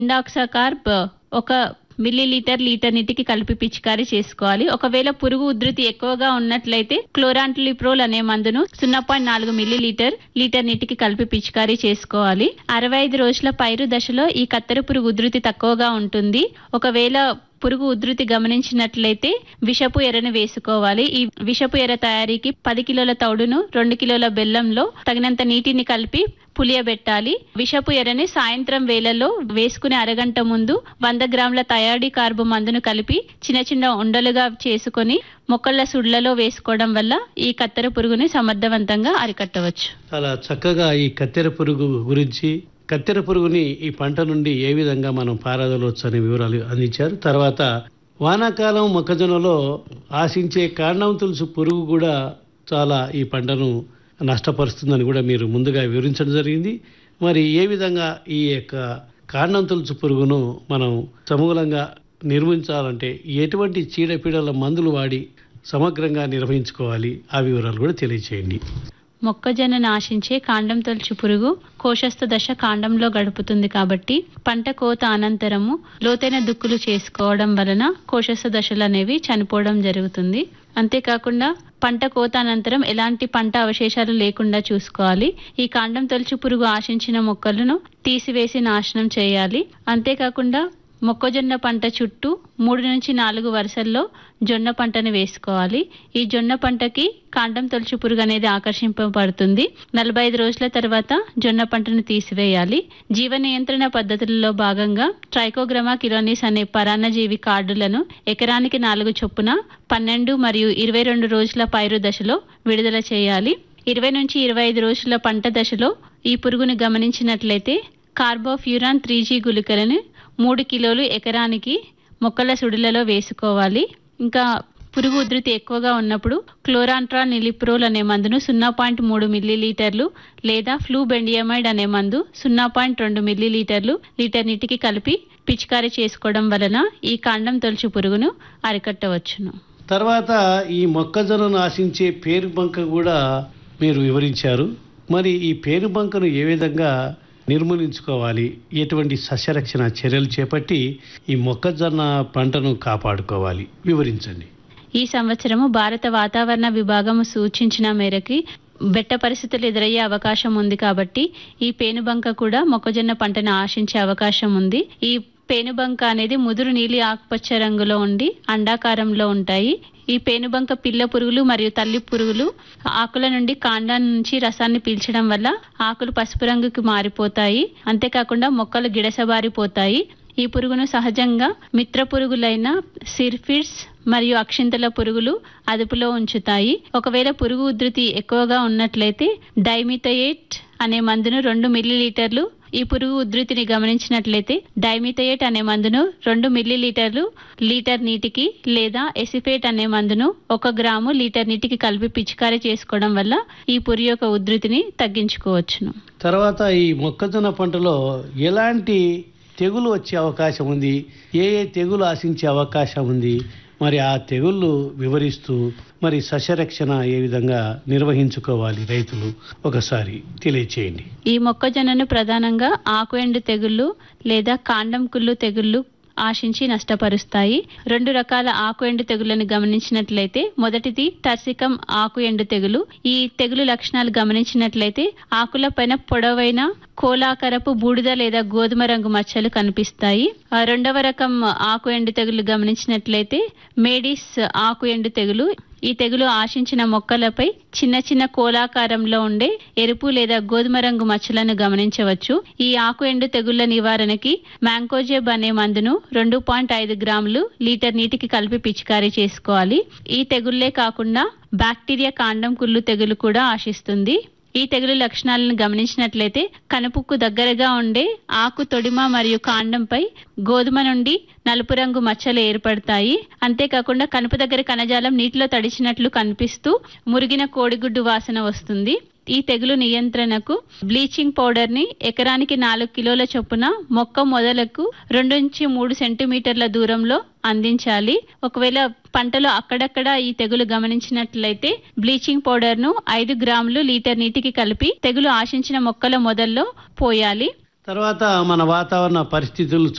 ఇండాక్సాకార్బ్ ఒక milli litre litre నీటికి కలిపి పిచికారీ చేసుకోవాలి ఒకవేళ పురుగు ఉధృతి ఎక్కువగా ఉన్నట్లయితే క్లోరాంట్లిప్రోల్ అనే మందును సున్నా పాయింట్ నాలుగు మిల్లీ లీటర్ లీటర్ నీటికి కలిపి పిచికారీ చేసుకోవాలి అరవై ఐదు రోజుల పైరు దశలో ఈ కత్తెర పురుగు ఉధృతి తక్కువగా ఉంటుంది ఒకవేళ పురుగు ఉధృతి గమనించినట్లయితే విషపు ఎరను వేసుకోవాలి ఈ విషపు ఎర తయారీకి పది కిలోల తౌడును రెండు కిలోల బెల్లంలో తగినంత నీటిని కలిపి పులియబెట్టాలి విషపు ఎరని సాయంత్రం వేళల్లో వేసుకునే అరగంట ముందు వంద గ్రాముల తయారీ కార్బు మందును కలిపి చిన్న చిన్న ఉండలుగా చేసుకొని మొక్కల సుడ్లలో వేసుకోవడం వల్ల ఈ కత్తెర పురుగుని సమర్థవంతంగా అరికట్టవచ్చు చాలా చక్కగా ఈ కత్తెర పురుగు గురించి కత్తెర పురుగుని ఈ పంట నుండి ఏ విధంగా మనం పారదలవచ్చు అనే వివరాలు అందించారు తర్వాత వానాకాలం మొక్కజొన్నలో ఆశించే కాండం తులుసు పురుగు కూడా చాలా ఈ పంటను నష్టపరుస్తుందని కూడా మీరు ముందుగా వివరించడం జరిగింది మరి ఏ విధంగా ఈ యొక్క కాండం తులుసు పురుగును మనం సమూలంగా నిర్మించాలంటే ఎటువంటి చీడపీడల మందులు వాడి సమగ్రంగా నిర్వహించుకోవాలి ఆ వివరాలు కూడా తెలియచేయండి మొక్కజొన్నను ఆశించే కాండం తొలచు పురుగు కోశస్థ దశ కాండంలో గడుపుతుంది కాబట్టి పంట కోత అనంతరము లోతైన దుక్కులు చేసుకోవడం వలన కోశస్థ దశలు అనేవి చనిపోవడం జరుగుతుంది అంతేకాకుండా పంట కోత అనంతరం ఎలాంటి పంట అవశేషాలు లేకుండా చూసుకోవాలి ఈ కాండం తొలచు పురుగు ఆశించిన మొక్కలను తీసివేసి నాశనం చేయాలి అంతేకాకుండా మొక్కజొన్న పంట చుట్టూ మూడు నుంచి నాలుగు వరుసల్లో జొన్న పంటను వేసుకోవాలి ఈ జొన్న పంటకి కాండం తొలచు పురుగు అనేది ఆకర్షింపబడుతుంది నలభై ఐదు రోజుల తర్వాత జొన్న పంటను తీసివేయాలి జీవ నియంత్రణ పద్ధతులలో భాగంగా ట్రైకోగ్రమా కిలోనిస్ అనే పరాన్నజీవి కార్డులను ఎకరానికి నాలుగు చొప్పున పన్నెండు మరియు ఇరవై రెండు రోజుల పైరు దశలో విడుదల చేయాలి ఇరవై నుంచి ఇరవై ఐదు రోజుల పంట దశలో ఈ పురుగును గమనించినట్లయితే కార్బోఫ్యూరాన్ త్రీ జీ గుళికలను మూడు కిలోలు ఎకరానికి మొక్కల సుడులలో వేసుకోవాలి ఇంకా పురుగు ఉధృతి ఎక్కువగా ఉన్నప్పుడు క్లోరాంట్రా నిలిప్రోల్ అనే మందును సున్నా పాయింట్ మూడు మిల్లీలీటర్లు లేదా ఫ్లూబెండియమైడ్ అనే మందు సున్నా పాయింట్ రెండు మిల్లీలీటర్లు లీటర్ నీటికి కలిపి పిచికారీ చేసుకోవడం వలన ఈ కాండం తొలచు పురుగును అరికట్టవచ్చును తర్వాత ఈ మొక్కజొన్నను ఆశించే పేరు బంక కూడా మీరు వివరించారు మరి ఈ పేరు బంకను ఏ విధంగా నిర్మూలించుకోవాలి ఎటువంటి సస్యరక్షణ చర్యలు చేపట్టి ఈ మొక్కజొన్న పంటను కాపాడుకోవాలి వివరించండి ఈ సంవత్సరము భారత వాతావరణ విభాగము సూచించిన మేరకి బెట్ట పరిస్థితులు ఎదురయ్యే అవకాశం ఉంది కాబట్టి ఈ పేనుబంక కూడా మొక్కజొన్న పంటను ఆశించే అవకాశం ఉంది ఈ పేనుబంక అనేది ముదురు నీలి ఆకుపచ్చ రంగులో ఉండి అండాకారంలో ఉంటాయి ఈ పేనుబంక పిల్ల పురుగులు మరియు తల్లి పురుగులు ఆకుల నుండి కాండం నుంచి రసాన్ని పీల్చడం వల్ల ఆకులు పసుపు రంగుకి మారిపోతాయి అంతేకాకుండా మొక్కలు గిడసబారిపోతాయి ఈ పురుగును సహజంగా మిత్ర పురుగులైన సిర్ఫిడ్స్ మరియు అక్షింతల పురుగులు అదుపులో ఉంచుతాయి ఒకవేళ పురుగు ఉధృతి ఎక్కువగా ఉన్నట్లయితే డైమిథయేట్ అనే మందును రెండు మిల్లీలీటర్లు ఈ పురుగు ఉధృతిని గమనించినట్లయితే డైమిథయేట్ అనే మందును రెండు మిల్లీలీటర్లు లీటర్ నీటికి లేదా ఎసిఫేట్ అనే మందును ఒక గ్రాము లీటర్ నీటికి కలిపి పిచికారీ చేసుకోవడం వల్ల ఈ పురుగు యొక్క ఉధృతిని తగ్గించుకోవచ్చును తర్వాత ఈ మొక్కజొన్న పంటలో ఎలాంటి తెగులు వచ్చే అవకాశం ఉంది ఏ ఏ తెగులు ఆశించే అవకాశం ఉంది మరి ఆ తెగుళ్ళు వివరిస్తూ మరి సస్యరక్షణ ఏ విధంగా నిర్వహించుకోవాలి రైతులు ఒకసారి తెలియచేయండి ఈ మొక్కజొన్నను ప్రధానంగా ఆకు ఎండు తెగుళ్ళు లేదా కాండం కుళ్ళు తెగుళ్ళు ఆశించి నష్టపరుస్తాయి రెండు రకాల ఆకు ఎండు తెగుళ్లను గమనించినట్లయితే మొదటిది టర్సికం ఆకు ఎండు తెగులు ఈ తెగులు లక్షణాలు గమనించినట్లయితే ఆకుల పైన పొడవైన కోలాకరపు బూడిద లేదా గోధుమ రంగు మచ్చలు కనిపిస్తాయి ఆ రెండవ రకం ఆకు ఎండు తెగులు గమనించినట్లయితే మేడిస్ ఆకు ఎండు తెగులు ఈ తెగులు ఆశించిన మొక్కలపై చిన్న చిన్న కోలాకారంలో ఉండే ఎరుపు లేదా గోధుమ రంగు మచ్చలను గమనించవచ్చు ఈ ఆకు ఎండు తెగుళ్ల నివారణకి మ్యాంకోజెబ్ అనే మందును రెండు పాయింట్ ఐదు గ్రాములు లీటర్ నీటికి కలిపి పిచికారీ చేసుకోవాలి ఈ తెగుళ్లే కాకుండా బ్యాక్టీరియా కాండం కుళ్ళు తెగులు కూడా ఆశిస్తుంది ఈ తెగులు లక్షణాలను గమనించినట్లయితే కనుపుకు దగ్గరగా ఉండే ఆకు తొడిమ మరియు కాండంపై గోధుమ నుండి నలుపు రంగు మచ్చలు ఏర్పడతాయి అంతేకాకుండా కనుపు దగ్గర కణజాలం నీటిలో తడిచినట్లు కనిపిస్తూ మురిగిన కోడిగుడ్డు వాసన వస్తుంది ఈ తెగులు నియంత్రణకు బ్లీచింగ్ పౌడర్ ని ఎకరానికి నాలుగు కిలోల చొప్పున మొక్క మొదలకు రెండు నుంచి మూడు సెంటీమీటర్ల దూరంలో అందించాలి ఒకవేళ పంటలో అక్కడక్కడ ఈ తెగులు గమనించినట్లయితే బ్లీచింగ్ పౌడర్ ను ఐదు గ్రాములు లీటర్ నీటికి కలిపి తెగులు ఆశించిన మొక్కల మొదల్లో పోయాలి తర్వాత మన వాతావరణ పరిస్థితులు